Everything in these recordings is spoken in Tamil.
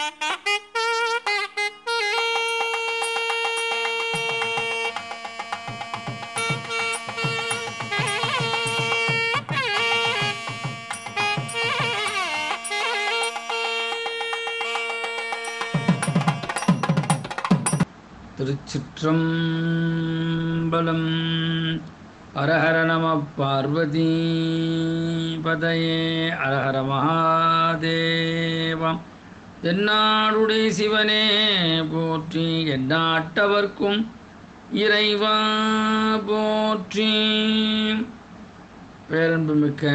திருச்சிற்றம்பலம் அரஹர நம பார்வதி பதையே அரஹர மகாதேவம் தென்னாடுடைய சிவனே போற்றி எந்நாட்டவர்க்கும் இறைவா போற்றி பேரன்புமிக்க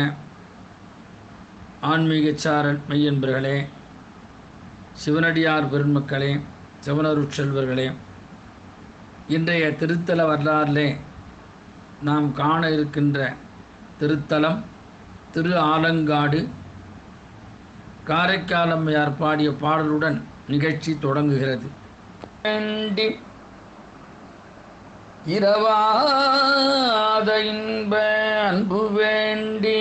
ஆன்மீகச்சாரன் மெய்யன்பர்களே சிவனடியார் பெருமக்களே சிவனருட் செல்வர்களே இன்றைய திருத்தல வரலாறிலே நாம் காண இருக்கின்ற திருத்தலம் திரு ஆலங்காடு காரைக்காலம்மையார் பாடிய பாடலுடன் நிகழ்ச்சி தொடங்குகிறது வேண்டி இரவாத இன்ப அன்பு வேண்டி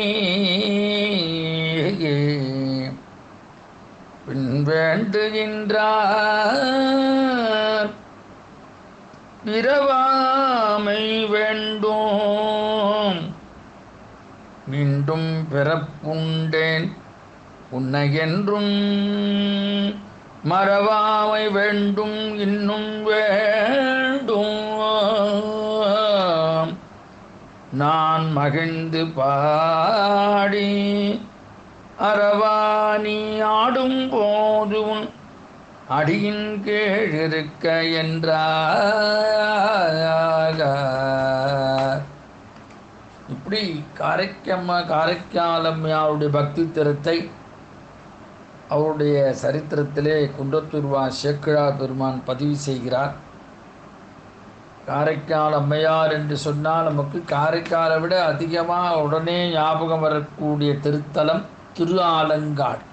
பின் வேண்டுகின்றார் பிறவாமை வேண்டும் மீண்டும் பிறப்புண்டேன் உன்னை என்றும் மறவாமை வேண்டும் இன்னும் வேண்டும் நான் மகிழ்ந்து பாடி அரவாணி ஆடும் போது உன் அடியின் கீழ் இருக்க என்றார் இப்படி காரைக்கம்மா காரைக்காலம்மையாருடைய பக்தி திறத்தை அவருடைய சரித்திரத்திலே குன்றத்தூர்வா சேக்கிழா பெருமான் பதிவு செய்கிறார் காரைக்கால் அம்மையார் என்று சொன்னால் நமக்கு காரைக்காலை விட அதிகமாக உடனே ஞாபகம் வரக்கூடிய திருத்தலம் திரு ஆலங்காடு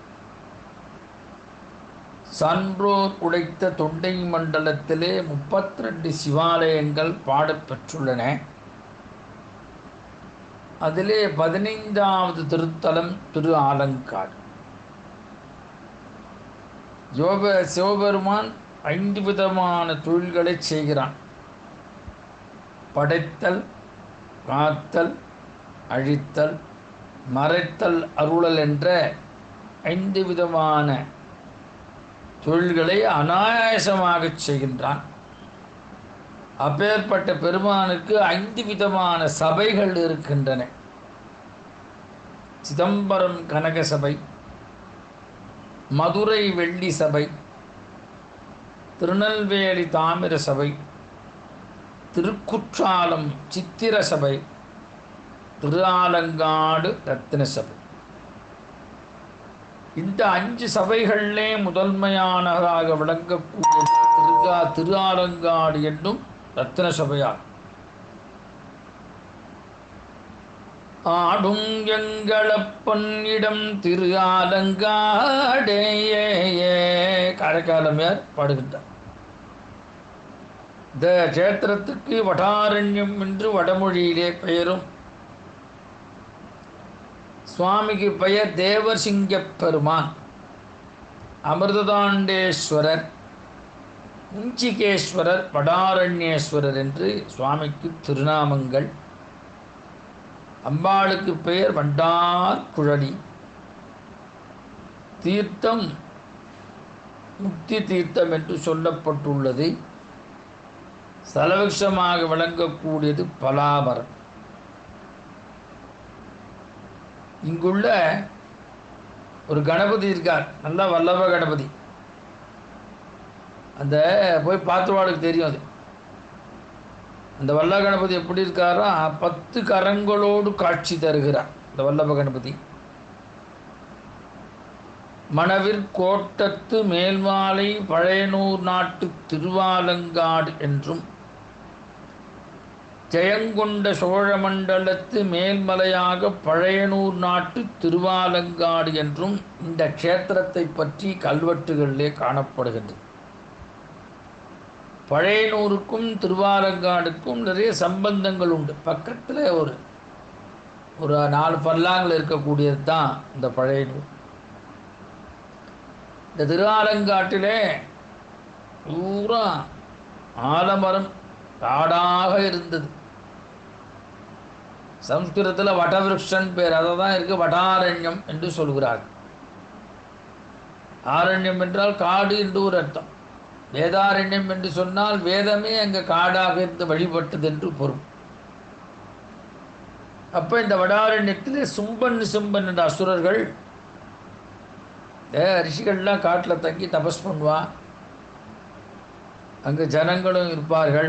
சான்றோர் உடைத்த தொண்டை மண்டலத்திலே முப்பத்தி ரெண்டு சிவாலயங்கள் பாடப்பெற்றுள்ளன அதிலே பதினைந்தாவது திருத்தலம் திரு ஆலங்காடு யோக சிவபெருமான் ஐந்து விதமான தொழில்களை செய்கிறான் படைத்தல் காத்தல் அழித்தல் மறைத்தல் அருளல் என்ற ஐந்து விதமான தொழில்களை அனாயாசமாக செய்கின்றான் அப்பேற்பட்ட பெருமானுக்கு ஐந்து விதமான சபைகள் இருக்கின்றன சிதம்பரம் கனக சபை மதுரை வெள்ளி சபை திருநெல்வேலி தாமிர சபை திருக்குற்றாலம் சித்திர சபை திருஆலங்காடு ரத்தின சபை இந்த அஞ்சு சபைகளிலே முதன்மையானதாக விளங்கக்கூடிய திருகா திருஆலங்காடு என்னும் ரத்தின சபையார் ஆடும் எங்களப்பன்னிடம் திரு ஆலங்காடே காரைக்காலமையார் பாடுகின்றார் இந்த கஷேத்திரத்துக்கு வடாரண்யம் என்று வடமொழியிலே பெயரும் சுவாமிக்கு பெயர் தேவசிங்க பெருமான் அமிர்ததாண்டேஸ்வரர் குஞ்சிகேஸ்வரர் வடாரண்யேஸ்வரர் என்று சுவாமிக்கு திருநாமங்கள் அம்பாளுக்கு பெயர் வண்டார் குழலி தீர்த்தம் முக்தி தீர்த்தம் என்று சொல்லப்பட்டுள்ளது சலவிஷமாக விளங்கக்கூடியது பலாமரம் இங்குள்ள ஒரு கணபதி இருக்கார் நல்லா வல்லப கணபதி அந்த போய் பார்த்துவாளுக்கு தெரியும் அது அந்த வல்ல கணபதி எப்படி இருக்காரோ பத்து கரங்களோடு காட்சி தருகிறார் இந்த வல்லப கணபதி மணவிற்கோட்டத்து மேல்மாலை பழையனூர் நாட்டு திருவாலங்காடு என்றும் ஜெயங்கொண்ட சோழமண்டலத்து மேல்மலையாக பழையனூர் நாட்டு திருவாலங்காடு என்றும் இந்த க்ஷேத்திரத்தை பற்றி கல்வெட்டுகளிலே காணப்படுகின்றது பழையனூருக்கும் திருவாலங்காடுக்கும் நிறைய சம்பந்தங்கள் உண்டு பக்கத்தில் ஒரு ஒரு நாலு பல்லாங்கில் இருக்கக்கூடியது தான் இந்த பழையனூர் இந்த திருஆலங்காட்டிலே பூரா ஆலமரம் காடாக இருந்தது சம்ஸ்கிருதத்தில் வடவிருஷன் பேர் அதை தான் இருக்கு வடாரண்யம் என்று சொல்கிறார் ஆரண்யம் என்றால் காடு என்று ஒரு அர்த்தம் வேதாரண்யம் என்று சொன்னால் வேதமே அங்கே காடாக இருந்து வழிபட்டது என்று பொருள் அப்போ இந்த வடாரண்யத்திலே சும்பன் சும்பன் என்ற அசுரர்கள் இந்த ரிஷிகள்லாம் காட்டில் தங்கி தபஸ் பண்ணுவா அங்கே ஜனங்களும் இருப்பார்கள்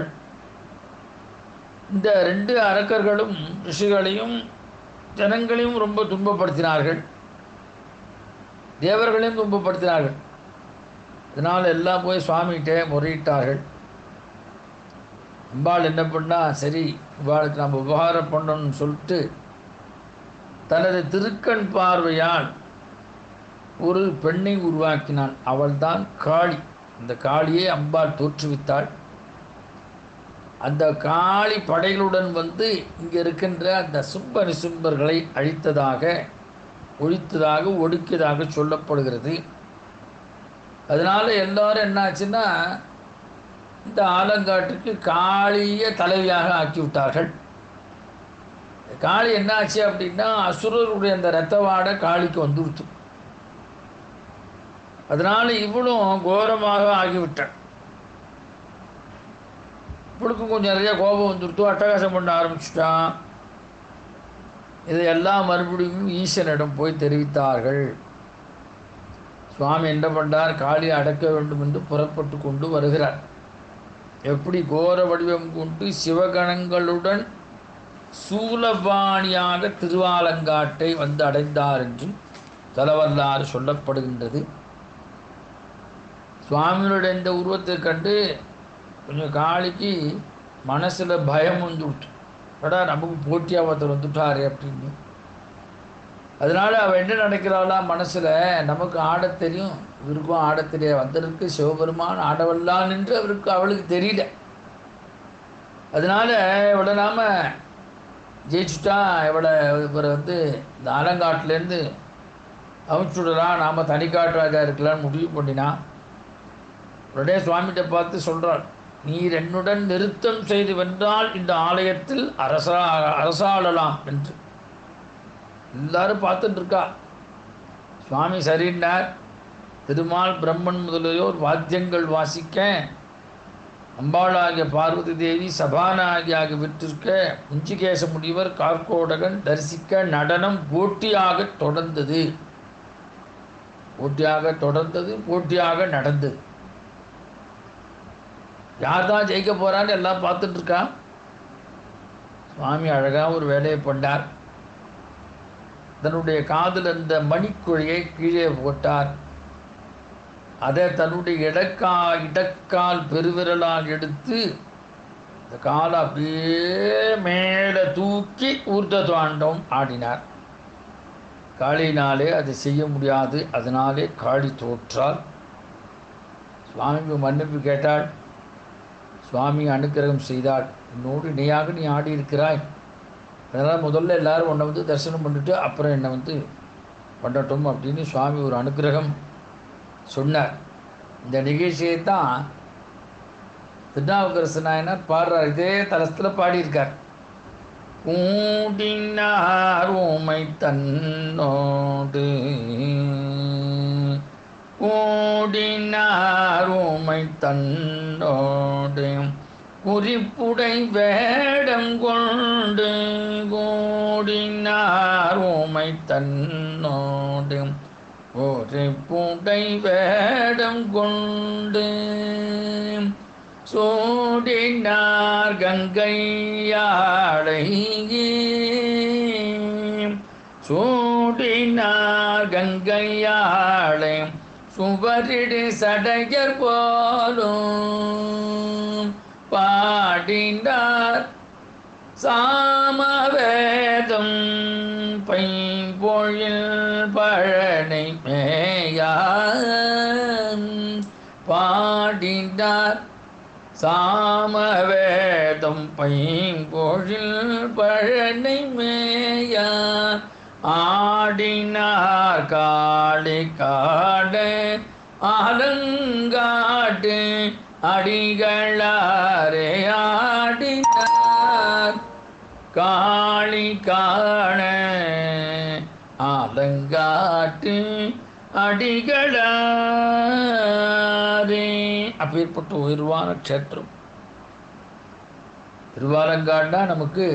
இந்த ரெண்டு அரக்கர்களும் ரிஷிகளையும் ஜனங்களையும் ரொம்ப துன்பப்படுத்தினார்கள் தேவர்களையும் துன்பப்படுத்தினார்கள் இதனால் எல்லாம் போய் சுவாமிகிட்டே முறையிட்டார்கள் அம்பாள் என்ன பண்ணா சரி இவாளுக்கு நம்ம உபகாரம் பண்ணணும்னு சொல்லிட்டு தனது திருக்கண் பார்வையால் ஒரு பெண்ணை உருவாக்கினான் அவள்தான் காளி அந்த காளியை அம்பாள் தோற்றுவித்தாள் அந்த காளி படைகளுடன் வந்து இங்கே இருக்கின்ற அந்த சும்ப நிசும்பர்களை அழித்ததாக ஒழித்ததாக ஒடுக்கியதாக சொல்லப்படுகிறது அதனால் எல்லாரும் என்னாச்சுன்னா இந்த ஆலங்காட்டுக்கு காளியை தலைவியாக ஆக்கி விட்டார்கள் காளி என்னாச்சு அப்படின்னா அசுரருடைய அந்த ரத்த வாடை காளிக்கு வந்துவிட்டு அதனால் இவளும் கோரமாக ஆகிவிட்டாள் இவளுக்கும் கொஞ்சம் நிறைய கோபம் வந்துடுத்து அட்டகாசம் பண்ண ஆரம்பிச்சிட்டான் இதையெல்லாம் மறுபடியும் ஈசனிடம் போய் தெரிவித்தார்கள் சுவாமி என்ன பண்ணார் காளி அடக்க வேண்டும் என்று புறப்பட்டு கொண்டு வருகிறார் எப்படி கோர வடிவம் கொண்டு சிவகணங்களுடன் சூலபாணியாக திருவாலங்காட்டை வந்து அடைந்தார் என்றும் தலவல்லாறு சொல்லப்படுகின்றது சுவாமியோட இந்த உருவத்தை கண்டு கொஞ்சம் காளிக்கு மனசில் பயம் வந்துவிட்டு படா நமக்கு போட்டியாக ஒருத்தர் வந்துட்டாரு அப்படின்னு அதனால் அவள் என்ன நினைக்கிறாளா மனசில் நமக்கு ஆடத் தெரியும் இவருக்கும் ஆடத் தெரியாது வந்ததற்கு சிவபெருமான் ஆடவல்லான் என்று அவருக்கு அவளுக்கு தெரியல அதனால் இவளை நாம் ஜெயிச்சுட்டா இவளை இவரை வந்து இந்த ஆலங்காட்டிலேருந்து அமுச்சுடலாம் நாம் தனிக்காட்டு ராஜா இருக்கலாம்னு முடிவு பண்ணினா உடனே சுவாமிகிட்ட பார்த்து சொல்கிறாள் நீர் என்னுடன் நிறுத்தம் செய்து வென்றால் இந்த ஆலயத்தில் அரசா அரசாளலாம் என்று எல்லாரும் பார்த்துட்டு இருக்கா சுவாமி சரின்னார் திருமால் பிரம்மன் முதலியோர் வாத்தியங்கள் வாசிக்க அம்பாளாகிய பார்வதி தேவி சபாநாயகியாக விற்றிருக்க முஞ்சிகேச முனிவர் கார்கோடகன் தரிசிக்க நடனம் போட்டியாக தொடர்ந்தது போட்டியாக தொடர்ந்தது போட்டியாக நடந்தது யார் தான் ஜெயிக்க போறான்னு எல்லாம் பார்த்துட்டு இருக்கா சுவாமி அழகாக ஒரு வேலையை பண்ணார் தன்னுடைய காதில் இருந்த மணிக்குழியை கீழே போட்டார் அதை தன்னுடைய இடக்கா இடக்கால் பெருவிரலால் எடுத்து இந்த காலை அப்படியே மேலே தூக்கி ஊர்த தாண்டம் ஆடினார் காளினாலே அதை செய்ய முடியாது அதனாலே காளி தோற்றால் சுவாமிக்கு மன்னிப்பு கேட்டாள் சுவாமி அனுக்கிரகம் செய்தாள் என்னோடு இணையாக நீ ஆடி இருக்கிறாய் அதனால் முதல்ல எல்லாரும் உன்னை வந்து தரிசனம் பண்ணிட்டு அப்புறம் என்னை வந்து பண்ணட்டும் அப்படின்னு சுவாமி ஒரு அனுக்கிரகம் சொன்னார் இந்த நிகழ்ச்சியை தான் திருநாவுக்கரசு நாயனார் பாடுறார் இதே தலத்தில் பாடியிருக்கார் ஊடினார் உமை தன்னோடு கூடினார் உமை தன்னோடு குறிப்புடை வேடம் கொண்டு கூடினார் உமை தன்னோடு ஒரு புடை வேடம் கொண்டு சூடினார் கங்கையாளை சூடினார் கங்கையாளை சுவரிடு சடையர் போலும் பாடினார் சாமவேதம் பைம்பொழில் பழனை மேயான் பாடினார் சாமவேதம் பைம்பொழில் பழனை மேயான் ஆடினார் காளி காட ஆலங்காட்டு அடிகளாரே ஆடினார் காளி காண ஆலங்காட்டு அடிகளாரே அப்பேற்பட்ட உயர்வான க்ஷேத்திரம் திருவாலங்காடுனா நமக்கு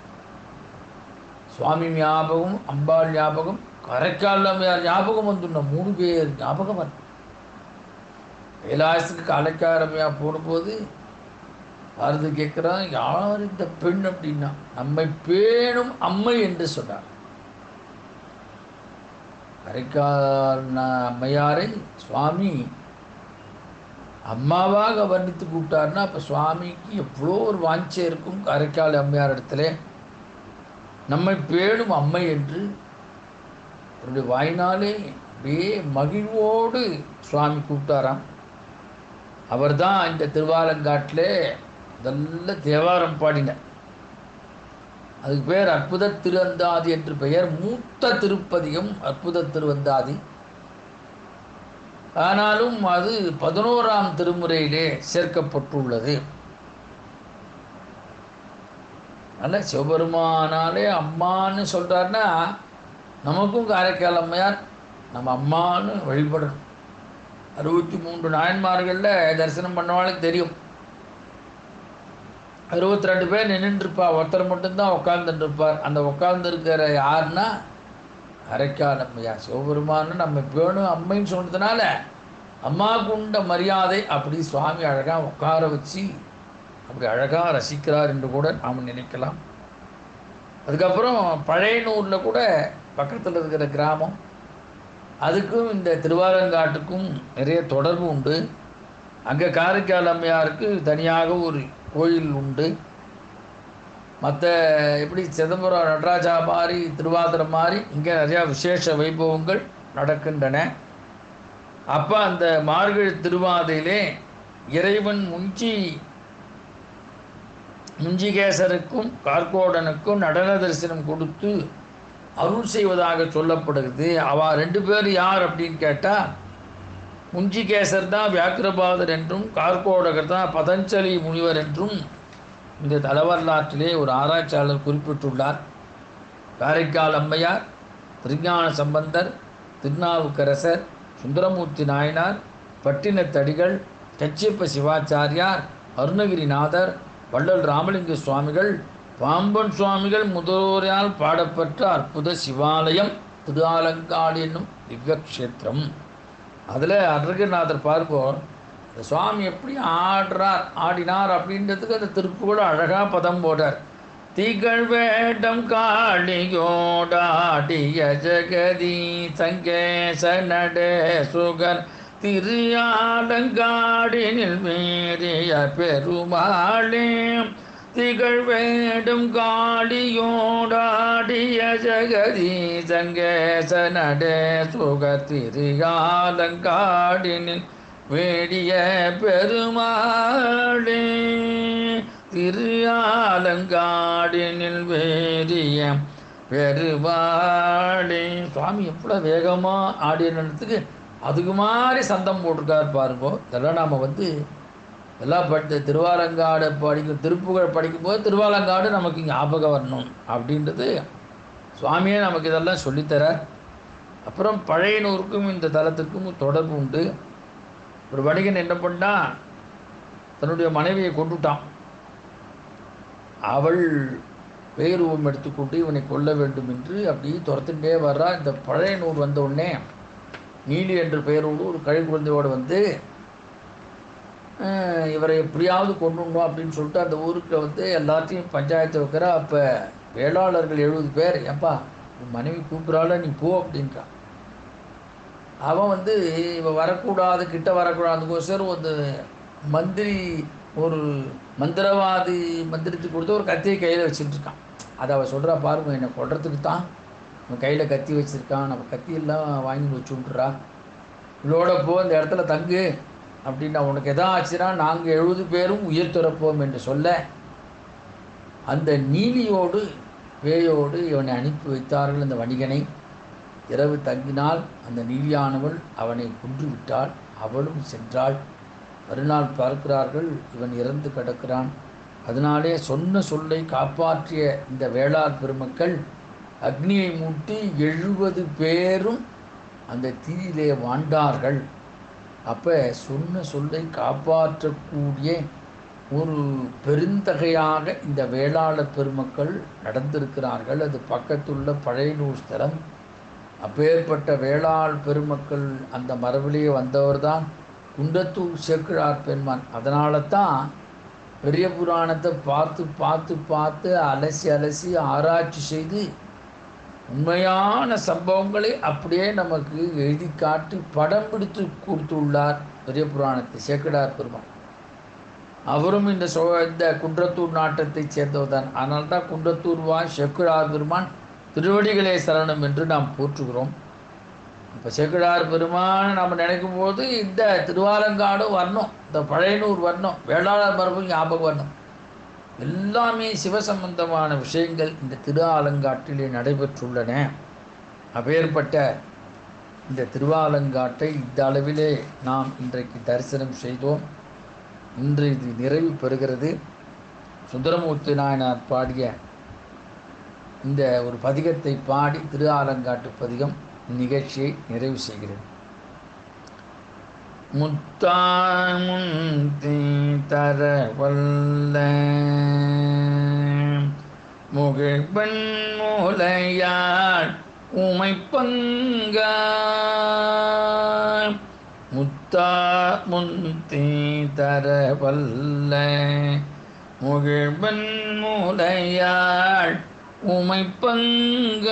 சுவாமி ஞாபகம் அம்பாள் ஞாபகம் கரைக்கால் அம்மையார் ஞாபகம் வந்துடணும் மூணு பேர் ஞாபகம் வரும் கைலாசத்துக்கு காலைக்கார் அம்மையார் போடும்போது பாரதி கேட்குறான் யார் இந்த பெண் அப்படின்னா நம்மை பேணும் அம்மை என்று சொன்னார் கரைக்கால் அம்மையாரை சுவாமி அம்மாவாக வர்ணித்து கூப்பிட்டாருன்னா அப்போ சுவாமிக்கு எவ்வளோ ஒரு வாஞ்சை இருக்கும் காரைக்கால் அம்மையார் இடத்துல நம்மை பேணும் அம்மை என்று அவருடைய வாயினாலே அப்படியே மகிழ்வோடு சுவாமி கூப்பிட்டாராம் அவர்தான் இந்த திருவாலங்காட்டில் நல்ல தேவாரம் பாடினார் அதுக்கு பேர் அற்புத திருவந்தாதி என்று பெயர் மூத்த திருப்பதியும் அற்புத திருவந்தாதி ஆனாலும் அது பதினோராம் திருமுறையிலே சேர்க்கப்பட்டுள்ளது அல்ல சிவபெருமானாலே அம்மான்னு சொல்கிறாருன்னா நமக்கும் காரைக்கால் அம்மையார் நம்ம அம்மான்னு வழிபடணும் அறுபத்தி மூன்று நாயன்மார்களில் தரிசனம் பண்ணவாளுக்கு தெரியும் அறுபத்தி ரெண்டு பேர் நின்றுருப்பா ஒருத்தர் மட்டும்தான் உட்காந்துட்டு இருப்பார் அந்த உட்காந்துருக்கிற யாருன்னா அரைக்கால் அம்மையா சிவபெருமான்னு நம்ம வேணும் அம்மைன்னு சொன்னதுனால அம்மாவுக்கு உண்ட மரியாதை அப்படி சுவாமி அழகாக உட்கார வச்சு அப்படி அழகாக ரசிக்கிறார் என்று கூட நாம் நினைக்கலாம் அதுக்கப்புறம் பழையனூரில் கூட பக்கத்தில் இருக்கிற கிராமம் அதுக்கும் இந்த திருவாரங்காட்டுக்கும் நிறைய தொடர்பு உண்டு அங்கே காரைக்கால் அம்மையாருக்கு தனியாக ஒரு கோயில் உண்டு மற்ற எப்படி சிதம்பரம் நடராஜா மாதிரி திருவாதிரம் மாதிரி இங்கே நிறையா விசேஷ வைபவங்கள் நடக்கின்றன அப்போ அந்த மார்கழி திருவாதையிலே இறைவன் முஞ்சி முஞ்சிகேசருக்கும் கார்கோடனுக்கும் நடன தரிசனம் கொடுத்து அருள் செய்வதாக சொல்லப்படுகிறது அவ ரெண்டு பேர் யார் அப்படின்னு கேட்டால் முஞ்சிகேசர் தான் வியாக்கிரபாதர் என்றும் கார்கோடகர் தான் பதஞ்சலி முனிவர் என்றும் இந்த தலவரலாற்றிலே ஒரு ஆராய்ச்சியாளர் குறிப்பிட்டுள்ளார் காரைக்கால் அம்மையார் திருஞான சம்பந்தர் திருநாவுக்கரசர் சுந்தரமூர்த்தி நாயனார் பட்டினத்தடிகள் கச்சியப்ப சிவாச்சாரியார் அருணகிரிநாதர் வள்ளல் ராமலிங்க சுவாமிகள் பாம்பன் சுவாமிகள் முதல்வரால் பாடப்பட்ட அற்புத சிவாலயம் திருஆலங்காடு என்னும் திவ்யக்ஷேத்திரம் அதில் அருணகிரிநாதர் பார்ப்போம் இந்த சுவாமி எப்படி ஆடுறார் ஆடினார் அப்படின்றதுக்கு அந்த திருப்புகழ அழகாக பதம் போட்டார் திகழ் வேடம் காளியோடாடிய ஜெகதி சங்கேச நடே சுகர் திரு ஆலங்காடினில் மீறிய பெருமாளே திகழ் வேடும் காளியோடாடிய ஜெகதி சங்கேச நடே சுகர் திரு ஆலங்காடினில் வேடிய பெருமாளே திரு ஆலங்காடினில் வேடிய பெருமாளே சுவாமி எவ்வளோ வேகமாக ஆடினத்துக்கு அதுக்கு மாதிரி சந்தம் போட்டிருக்கார் பாருங்க இதெல்லாம் நாம் வந்து எல்லாம் பட்டு திருவாலங்காடு படிக்கும் திருப்புகழ் படிக்கும்போது திருவாலங்காடு நமக்கு ஞாபகம் வரணும் அப்படின்றது சுவாமியே நமக்கு இதெல்லாம் சொல்லித்தரார் அப்புறம் பழையனூருக்கும் இந்த தலத்திற்கும் தொடர்பு உண்டு ஒரு வணிகன் என்ன பண்ணான் தன்னுடைய மனைவியை கொண்டுட்டான் அவள் பேருவம் எடுத்துக்கொண்டு இவனை கொல்ல வேண்டும் என்று அப்படி துரத்துட்டே வர்றா இந்த பழையனூர் வந்த உடனே நீலி என்ற பெயரோடு ஒரு கழி குழந்தையோடு வந்து அஹ், இவரை எப்படியாவது கொண்டுடணும் அப்படின்னு சொல்லிட்டு அந்த ஊருக்கு வந்து எல்லாத்தையும் பஞ்சாயத்து வைக்கிறா அப்போ வேளாளர்கள் எழுபது பேர் ஏப்பா உன் மனைவி கூப்பிட்றால நீ போ அப்படின்றான் அவன் வந்து இவன் வரக்கூடாது கிட்ட வரக்கூடாதுக்கோசரம் ஒரு மந்திரி ஒரு மந்திரவாதி மந்திரத்துக்கு கொடுத்து ஒரு கத்தியை கையில் வச்சுட்டு இருக்கான் அதை அவள் சொல்கிறா பாருங்க என்னை கொல்றதுக்கு தான் அவன் கையில் கத்தி வச்சுருக்கான் நம்ம கத்தியெல்லாம் வாங்கி வச்சு விட்றா இவளோட போ இந்த இடத்துல தங்கு அப்படின்னா உனக்கு எதா ஆச்சுன்னா நாங்கள் எழுபது பேரும் உயிர் துறப்போம் என்று சொல்ல அந்த நீலியோடு பேயோடு இவனை அனுப்பி வைத்தார்கள் அந்த வணிகனை இரவு தங்கினால் அந்த நீலியானவள் அவனை கொன்று விட்டாள் அவளும் சென்றாள் மறுநாள் பார்க்கிறார்கள் இவன் இறந்து கிடக்கிறான் அதனாலே சொன்ன சொல்லை காப்பாற்றிய இந்த வேளாண் பெருமக்கள் அக்னியை மூட்டி எழுபது பேரும் அந்த தீயிலே வாண்டார்கள் அப்போ சொன்ன சொல்லை காப்பாற்றக்கூடிய ஒரு பெருந்தகையாக இந்த வேளாள பெருமக்கள் நடந்திருக்கிறார்கள் அது பக்கத்துள்ள பழையனூர் ஸ்தலம் அப்பேற்பட்ட வேளாள் பெருமக்கள் அந்த மரபிலேயே வந்தவர் தான் குண்டத்தூர் சேக்கிழார் பெருமான் அதனால தான் பெரிய புராணத்தை பார்த்து பார்த்து பார்த்து அலசி அலசி ஆராய்ச்சி செய்து உண்மையான சம்பவங்களை அப்படியே நமக்கு எழுதி காட்டி படம் பிடித்து கொடுத்துள்ளார் பெரிய புராணத்தை சேக்கிடார் பெருமான் அவரும் இந்த சோ இந்த குன்றத்தூர் நாட்டத்தைச் சேர்ந்தவர் தான் அதனால தான் குன்றத்தூர் வா சேக்கிழார் பெருமான் திருவடிகளே சரணம் என்று நாம் போற்றுகிறோம் இப்போ சேக்கிழார் பெருமான் நம்ம நினைக்கும் போது இந்த திருவாலங்காடும் வரணும் இந்த பழையனூர் வரணும் வேளாளர் மரபு ஞாபகம் வரணும் எல்லாமே சிவசம்பந்தமான விஷயங்கள் இந்த திரு ஆலங்காட்டிலே நடைபெற்றுள்ளன அப்பேற்பட்ட இந்த திருவாலங்காட்டை இந்த அளவிலே நாம் இன்றைக்கு தரிசனம் செய்தோம் இன்று இது நிறைவு பெறுகிறது சுந்தரமூர்த்தி நாயனார் பாடிய இந்த ஒரு பதிகத்தை பாடி திரு ஆலங்காட்டு பதிகம் நிகழ்ச்சியை நிறைவு செய்கிறேன் முத்தாமுந்தி தர வல்ல முகிழ்பன் மூலையாள் உமை பங்க முத்தா முந்தி தர வல்ல முகிழ்பன் மூலையாள் உமை பங்க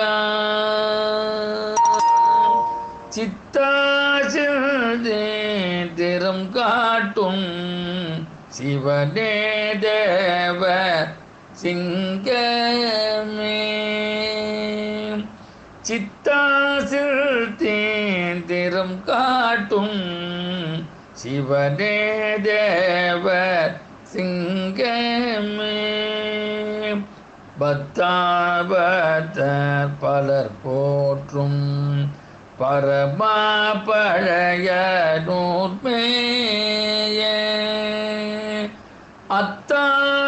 சித்தாசில் திறம் காட்டும் சிவனே தேவ சிங்கமே சித்தாசில் தேந்திரம் காட்டும் சிவனே தேவ சிங்கமே பத்தாபத்தர் பலர் போற்றும் பரமா பழைய நூற்மேய அத்தா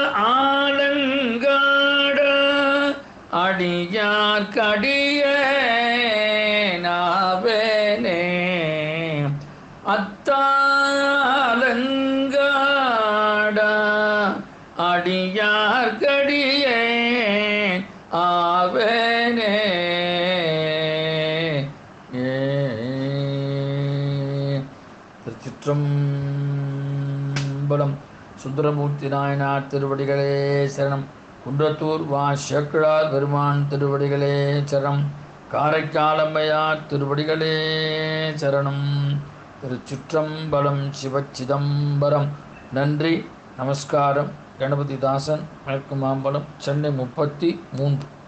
ஆலங்காட அடியார் கடிய நாவேனே அத்தாலங்காட அடியார் கடிய ஆவேனே ஏ திருச்சிற்றம்பலம் சுந்தரமூர்த்தி நாயனார் திருவடிகளே சரணம் குன்றத்தூர் வா சேக்கிழார் பெருமான் திருவடிகளே சரணம் காரைக்காலம்மையார் திருவடிகளே சரணம் திருச்சிற்றம்பலம் சிவச்சிதம்பரம் நன்றி நமஸ்காரம் கணபதி தாசன் வழக்கு மாம்பலம் சென்னை முப்பத்தி மூன்று